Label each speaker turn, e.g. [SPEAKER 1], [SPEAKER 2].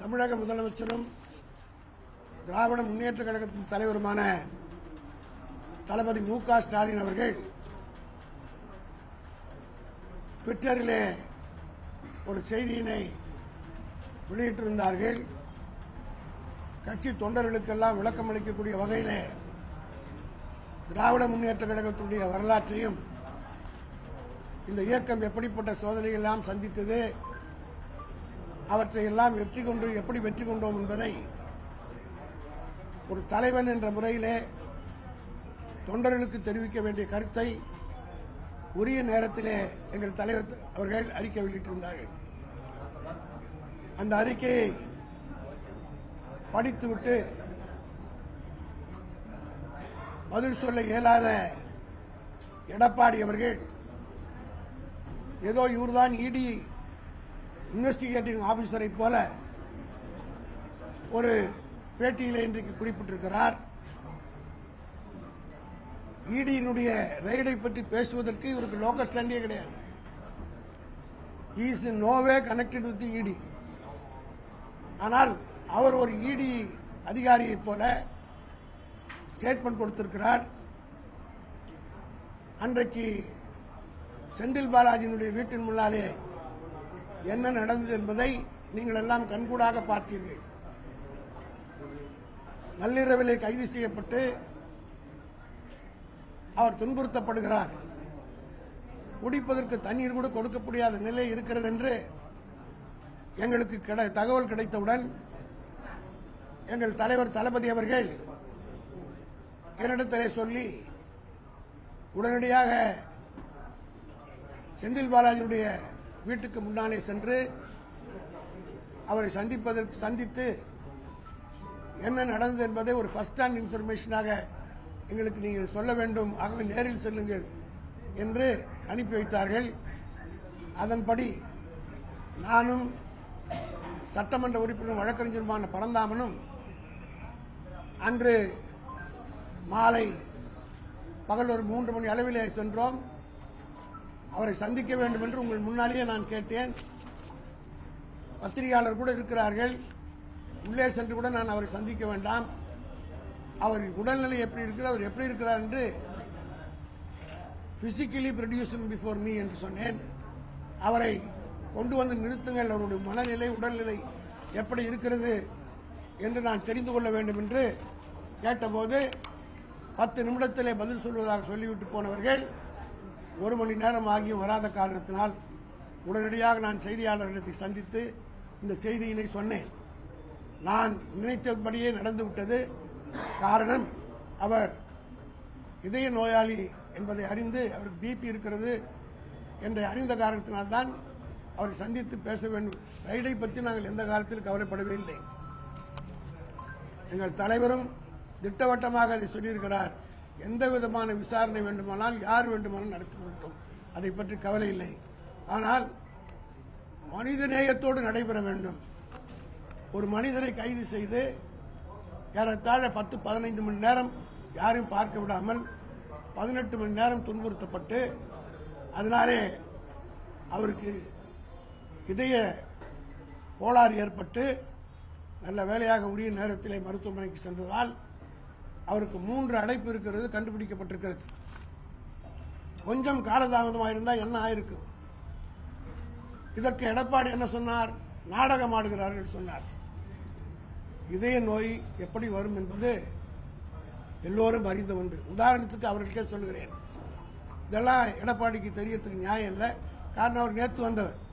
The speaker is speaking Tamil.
[SPEAKER 1] தமிழக முதலமைச்சரும் திராவிட முன்னேற்ற கழகத்தின் தலைவருமான தளபதி மு க ஸ்டாலின் அவர்கள் ட்விட்டரிலே ஒரு செய்தியினை வெளியிட்டிருந்தார்கள் கட்சி தொண்டர்களுக்கெல்லாம் விளக்கம் அளிக்கக்கூடிய வகையிலே திராவிட முன்னேற்ற கழகத்துடைய வரலாற்றையும் இந்த இயக்கம் எப்படிப்பட்ட சோதனைகள் எல்லாம் சந்தித்தது அவற்றை எல்லாம் வெற்றி கொண்டு எப்படி வெற்றி கொண்டோம் என்பதை ஒரு தலைவன் என்ற முறையிலே தொண்டர்களுக்கு தெரிவிக்க வேண்டிய கருத்தை உரிய நேரத்திலே எங்கள் தலைவர் அவர்கள் அறிக்கை வெளியிட்டிருந்தார்கள் அந்த அறிக்கையை படித்துவிட்டு பதில் சொல்ல இயலாத எடப்பாடி அவர்கள் ஏதோ இவர்தான் இடி இன்வெஸ்டிகேட்டிங் ஆபீசரை போல ஒரு பேட்டியில் இன்றைக்கு குறிப்பிட்டிருக்கிறார் இடியினுடைய ரெய்டை பற்றி பேசுவதற்கு இவருக்கு லோக்கல் ஸ்டாண்டே கிடையாது இஸ் நோவே கனெக்டட் வித் இடி ஆனால் அவர் ஒரு இடி அதிகாரியைப் போல ஸ்டேட்மெண்ட் கொடுத்திருக்கிறார் அன்றைக்கு செந்தில் பாலாஜியினுடைய வீட்டின் முன்னாலே என்ன நடந்தது என்பதை நீங்கள் எல்லாம் கண்கூடாக பார்த்தீர்கள் நள்ளிரவிலே கைது செய்யப்பட்டு அவர் துன்புறுத்தப்படுகிறார் குடிப்பதற்கு தண்ணீர் கூட கொடுக்க முடியாத நிலை இருக்கிறது என்று எங்களுக்கு கிடை- தகவல் கிடைத்தவுடன் எங்கள் தலைவர் தளபதி அவர்கள் என்னிடத்திலே சொல்லி உடனடியாக செந்தில் பாலாஜியுடைய வீட்டுக்கு முன்னாலே சென்று அவரை சந்திப்பதற்கு சந்தித்து என்ன நடந்தது என்பதை ஒரு ஃபர்ஸ்ட் ஹேண்ட் இன்ஃபர்மேஷனாக எங்களுக்கு நீங்கள் சொல்ல வேண்டும் ஆகவே நேரில் செல்லுங்கள் என்று அனுப்பி வைத்தார்கள் அதன்படி நானும் சட்டமன்ற உறுப்பினர் வழக்கறிஞருமான பரந்தாமனும் அன்று மாலை பகல் ஒரு மூன்று மணி அளவிலே சென்றோம் அவரை சந்திக்க வேண்டும் என்று உங்கள் முன்னாலேயே நான் கேட்டேன் பத்திரிகையாளர் கூட இருக்கிறார்கள் உள்ளே சென்று கூட நான் அவரை சந்திக்க வேண்டாம் அவர் உடல்நிலை எப்படி இருக்கிறார் அவர் எப்படி இருக்கிறார் என்று பிசிக்கலி ப்ரொடியூசன் பிஃபோர் மீ என்று சொன்னேன் அவரை கொண்டு வந்து நிறுத்துங்கள் அவருடைய மனநிலை உடல்நிலை எப்படி இருக்கிறது என்று நான் தெரிந்து கொள்ள வேண்டும் என்று கேட்டபோது பத்து நிமிடத்திலே பதில் சொல்வதாக சொல்லிவிட்டு போனவர்கள் ஒரு மணி நேரம் ஆகியும் வராத காரணத்தினால் உடனடியாக நான் செய்தியாளர்களை சந்தித்து இந்த செய்தியினை சொன்னேன் நான் நினைத்தபடியே நடந்துவிட்டது காரணம் அவர் இதய நோயாளி என்பதை அறிந்து அவருக்கு பிபி இருக்கிறது என்று அறிந்த காரணத்தினால்தான் அவரை சந்தித்து பேச வேண்டும் ரைடை பற்றி நாங்கள் எந்த காலத்தில் கவலைப்படவே இல்லை எங்கள் தலைவரும் திட்டவட்டமாக அதை சொல்லியிருக்கிறார் எந்த விதமான விசாரணை வேண்டுமானால் யார் வேண்டுமானால் நடத்தி கொள்ளட்டும் அதை பற்றி கவலை இல்லை ஆனால் மனித நேயத்தோடு நடைபெற வேண்டும் ஒரு மனிதரை கைது செய்து ஏறத்தாழ பத்து பதினைந்து மணி நேரம் யாரையும் பார்க்க விடாமல் பதினெட்டு மணி நேரம் துன்புறுத்தப்பட்டு அதனாலே அவருக்கு இதய கோளாறு ஏற்பட்டு நல்ல வேலையாக உரிய நேரத்திலே மருத்துவமனைக்கு சென்றதால் அவருக்கு மூன்று அடைப்பு இருக்கிறது கண்டுபிடிக்கப்பட்டிருக்கிறது கொஞ்சம் காலதாமதமாக இருந்தால் என்ன ஆயிருக்கும் இதற்கு எடப்பாடி என்ன சொன்னார் நாடகம் ஆடுகிறார்கள் சொன்னார் இதய நோய் எப்படி வரும் என்பது எல்லோரும் அறிந்த ஒன்று உதாரணத்துக்கு அவர்களுக்கே சொல்லுகிறேன் இதெல்லாம் எடப்பாடிக்கு தெரியறதுக்கு நியாயம் இல்லை காரணம் அவர் நேற்று வந்தவர்